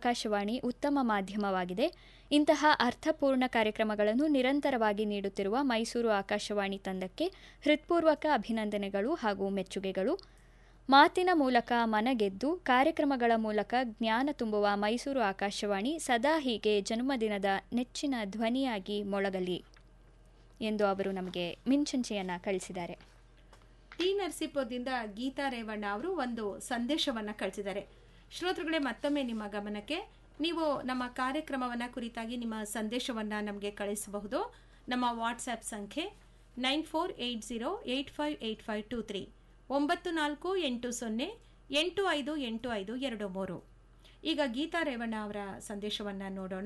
ಆಕಾಶವಾಣಿ ಉತ್ತಮ ಮಾಧ್ಯಮವಾಗಿದೆ ಇಂತಹ ಅರ್ಥಪೂರ್ಣ ಕಾರ್ಯಕ್ರಮಗಳನ್ನು ನಿರಂತರವಾಗಿ ನೀಡುತ್ತಿರುವ ಮೈಸೂರು ಆಕಾಶವಾಣಿ ತಂಡಕ್ಕೆ ಹೃತ್ಪೂರ್ವಕ ಅಭಿನಂದನೆಗಳು ಹಾಗೂ ಮೆಚ್ಚುಗೆಗಳು ಮಾತಿನ ಮೂಲಕ ಮನಗೆದ್ದು ಕಾರ್ಯಕ್ರಮಗಳ ಮೂಲಕ ಜ್ಞಾನ ತುಂಬುವ ಮೈಸೂರು ಆಕಾಶವಾಣಿ ಸದಾ ಹೀಗೆ ಜನ್ಮದಿನದ ನೆಚ್ಚಿನ ಧ್ವನಿಯಾಗಿ ಮೊಳಗಲಿ ಎಂದು ಅವರು ನಮಗೆ ಮಿಂಚಂಚೆಯನ್ನು ಕಳಿಸಿದ್ದಾರೆ ಟಿ ನರಸೀಪುರದಿಂದ ಗೀತಾ ರೇವಣ್ಣ ಅವರು ಒಂದು ಸಂದೇಶವನ್ನು ಕಳಿಸಿದ್ದಾರೆ ಶ್ರೋತೃಗಳೇ ಮತ್ತೊಮ್ಮೆ ನಿಮ್ಮ ಗಮನಕ್ಕೆ ನೀವು ನಮ್ಮ ಕಾರ್ಯಕ್ರಮವನ್ನು ಕುರಿತಾಗಿ ನಿಮ್ಮ ಸಂದೇಶವನ್ನು ನಮಗೆ ಕಳಿಸಬಹುದು ನಮ್ಮ ವಾಟ್ಸ್ಆ್ಯಪ್ ಸಂಖ್ಯೆ nine four eight zero eight five eight five two three ಒಂಬತ್ತು ನಾಲ್ಕು ಎಂಟು ಸೊನ್ನೆ ಎಂಟು ಐದು ಎಂಟು ಐದು ಎರಡು ಮೂರು ಈಗ ಗೀತಾ ರೇವಣ್ಣ ಅವರ ಸಂದೇಶವನ್ನು ನೋಡೋಣ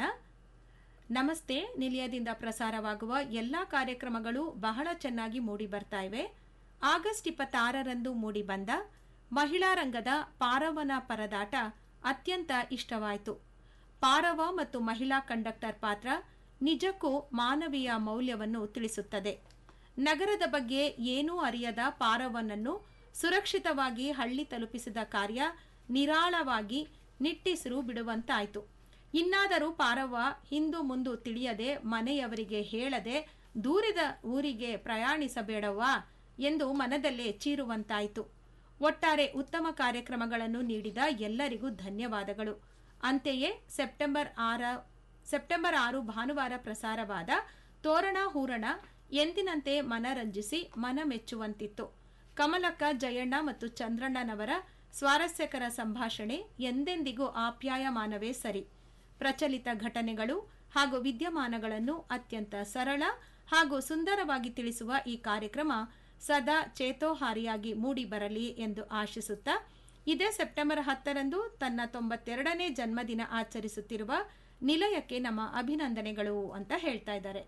ನಮಸ್ತೆ ನಿಲಯದಿಂದ ಪ್ರಸಾರವಾಗುವ ಎಲ್ಲ ಕಾರ್ಯಕ್ರಮಗಳು ಬಹಳ ಚೆನ್ನಾಗಿ ಮೂಡಿ ಬರ್ತಾ ಇವೆ ಆಗಸ್ಟ್ ಇಪ್ಪತ್ತಾರರಂದು ಮೂಡಿ ಬಂದ ಮಹಿಳಾ ರಂಗದ ಪಾರವನ ಪರದಾಟ ಅತ್ಯಂತ ಇಷ್ಟವಾಯಿತು ಪಾರವ ಮತ್ತು ಮಹಿಳಾ ಕಂಡಕ್ಟರ್ ಪಾತ್ರ ನಿಜಕ್ಕೂ ಮಾನವೀಯ ಮೌಲ್ಯವನ್ನು ತಿಳಿಸುತ್ತದೆ ನಗರದ ಬಗ್ಗೆ ಏನೂ ಅರಿಯದ ಪಾರವನನ್ನು ಸುರಕ್ಷಿತವಾಗಿ ಹಳ್ಳಿ ತಲುಪಿಸಿದ ಕಾರ್ಯ ನಿರಾಳವಾಗಿ ನಿಟ್ಟಿಸಿರು ಬಿಡುವಂತಾಯಿತು ಇನ್ನಾದರೂ ಪಾರವ್ವ ಹಿಂದು ಮುಂದು ತಿಳಿಯದೆ ಮನೆಯವರಿಗೆ ಹೇಳದೆ ದೂರಿದ ಊರಿಗೆ ಪ್ರಯಾಣಿಸಬೇಡವ್ವಾ ಎಂದು ಮನದಲ್ಲೇ ಚೀರುವಂತಾಯಿತು ಒಟ್ಟಾರೆ ಉತ್ತಮ ಕಾರ್ಯಕ್ರಮಗಳನ್ನು ನೀಡಿದ ಎಲ್ಲರಿಗೂ ಧನ್ಯವಾದಗಳು ಅಂತೆಯೇ ಸೆಪ್ಟೆಂಬರ್ ಆರ ಸೆಪ್ಟೆಂಬರ್ ಆರು ಭಾನುವಾರ ಪ್ರಸಾರವಾದ ತೋರಣ ಹೂರಣ ಎಂದಿನಂತೆ ಮನರಂಜಿಸಿ ಮನ ಮೆಚ್ಚುವಂತಿತ್ತು ಕಮಲಕ್ಕ ಜಯಣ್ಣ ಮತ್ತು ಚಂದ್ರಣ್ಣನವರ ಸ್ವಾರಸ್ಯಕರ ಸಂಭಾಷಣೆ ಎಂದೆಂದಿಗೂ ಆಪ್ಯಾಯಮಾನವೇ ಸರಿ ಪ್ರಚಲಿತ ಘಟನೆಗಳು ಹಾಗೂ ವಿದ್ಯಮಾನಗಳನ್ನು ಅತ್ಯಂತ ಸರಳ ಹಾಗೂ ಸುಂದರವಾಗಿ ತಿಳಿಸುವ ಈ ಕಾರ್ಯಕ್ರಮ ಸದಾ ಚೇತೋಹಾರಿಯಾಗಿ ಮೂಡಿ ಬರಲಿ ಎಂದು ಆಶಿಸುತ್ತಾ ಇದೇ ಸೆಪ್ಟೆಂಬರ್ ಹತ್ತರಂದು ತನ್ನ ತೊಂಬತ್ತೆರಡನೇ ಜನ್ಮದಿನ ಆಚರಿಸುತ್ತಿರುವ ನಿಲಯಕ್ಕೆ ನಮ್ಮ ಅಭಿನಂದನೆಗಳು ಅಂತ ಹೇಳ್ತಾ ಇದ್ದಾರೆ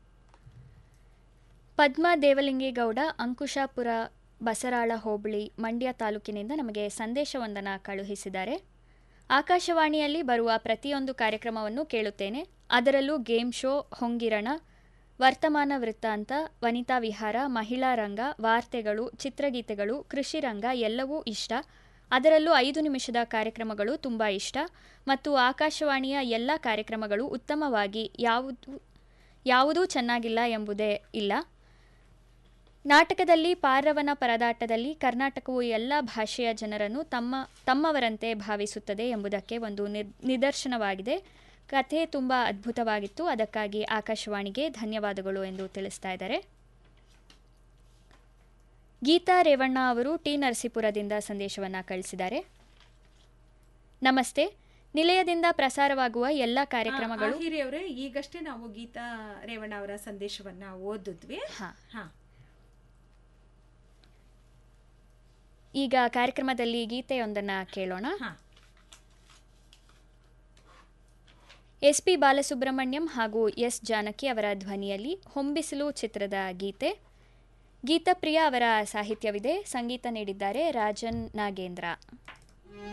ಪದ್ಮಾ ದೇವಲಿಂಗೇಗೌಡ ಅಂಕುಶಾಪುರ ಬಸರಾಳ ಹೋಬಳಿ ಮಂಡ್ಯ ತಾಲೂಕಿನಿಂದ ನಮಗೆ ಸಂದೇಶವೊಂದನ್ನು ಕಳುಹಿಸಿದ್ದಾರೆ ಆಕಾಶವಾಣಿಯಲ್ಲಿ ಬರುವ ಪ್ರತಿಯೊಂದು ಕಾರ್ಯಕ್ರಮವನ್ನು ಕೇಳುತ್ತೇನೆ ಅದರಲ್ಲೂ ಗೇಮ್ ಶೋ ಹೊಂಗಿರಣ ವರ್ತಮಾನ ವೃತ್ತಾಂತ ವನಿತಾ ವಿಹಾರ ಮಹಿಳಾ ರಂಗ ವಾರ್ತೆಗಳು ಚಿತ್ರಗೀತೆಗಳು ಕೃಷಿ ರಂಗ ಎಲ್ಲವೂ ಇಷ್ಟ ಅದರಲ್ಲೂ ಐದು ನಿಮಿಷದ ಕಾರ್ಯಕ್ರಮಗಳು ತುಂಬ ಇಷ್ಟ ಮತ್ತು ಆಕಾಶವಾಣಿಯ ಎಲ್ಲ ಕಾರ್ಯಕ್ರಮಗಳು ಉತ್ತಮವಾಗಿ ಯಾವುದು ಯಾವುದೂ ಚೆನ್ನಾಗಿಲ್ಲ ಎಂಬುದೇ ಇಲ್ಲ ನಾಟಕದಲ್ಲಿ ಪಾರವನ ಪರದಾಟದಲ್ಲಿ ಕರ್ನಾಟಕವು ಎಲ್ಲ ಭಾಷೆಯ ಜನರನ್ನು ತಮ್ಮ ತಮ್ಮವರಂತೆ ಭಾವಿಸುತ್ತದೆ ಎಂಬುದಕ್ಕೆ ಒಂದು ನಿದರ್ಶನವಾಗಿದೆ ಕಥೆ ತುಂಬ ಅದ್ಭುತವಾಗಿತ್ತು ಅದಕ್ಕಾಗಿ ಆಕಾಶವಾಣಿಗೆ ಧನ್ಯವಾದಗಳು ಎಂದು ತಿಳಿಸ್ತಾ ಇದ್ದಾರೆ ಗೀತಾ ರೇವಣ್ಣ ಅವರು ಟಿ ನರಸೀಪುರದಿಂದ ಸಂದೇಶವನ್ನು ಕಳಿಸಿದ್ದಾರೆ ನಮಸ್ತೆ ನಿಲಯದಿಂದ ಪ್ರಸಾರವಾಗುವ ಎಲ್ಲ ಕಾರ್ಯಕ್ರಮಗಳು ಹಿರಿಯವರೇ ಈಗಷ್ಟೇ ನಾವು ಗೀತಾ ರೇವಣ್ಣ ಅವರ ಸಂದೇಶವನ್ನ ಓದಿದ್ವಿ ಹಾ ಹಾ ಈಗ ಕಾರ್ಯಕ್ರಮದಲ್ಲಿ ಗೀತೆಯೊಂದನ್ನು ಕೇಳೋಣ ಹಾ ಎಸ್ ಪಿ ಬಾಲಸುಬ್ರಹ್ಮಣ್ಯಂ ಹಾಗೂ ಎಸ್ ಜಾನಕಿ ಅವರ ಧ್ವನಿಯಲ್ಲಿ ಹೊಂಬಿಸಿಲು ಚಿತ್ರದ ಗೀತೆ ಗೀತಪ್ರಿಯ ಅವರ ಸಾಹಿತ್ಯವಿದೆ ಸಂಗೀತ ನೀಡಿದ್ದಾರೆ ರಾಜನ್ ನಾಗೇಂದ್ರ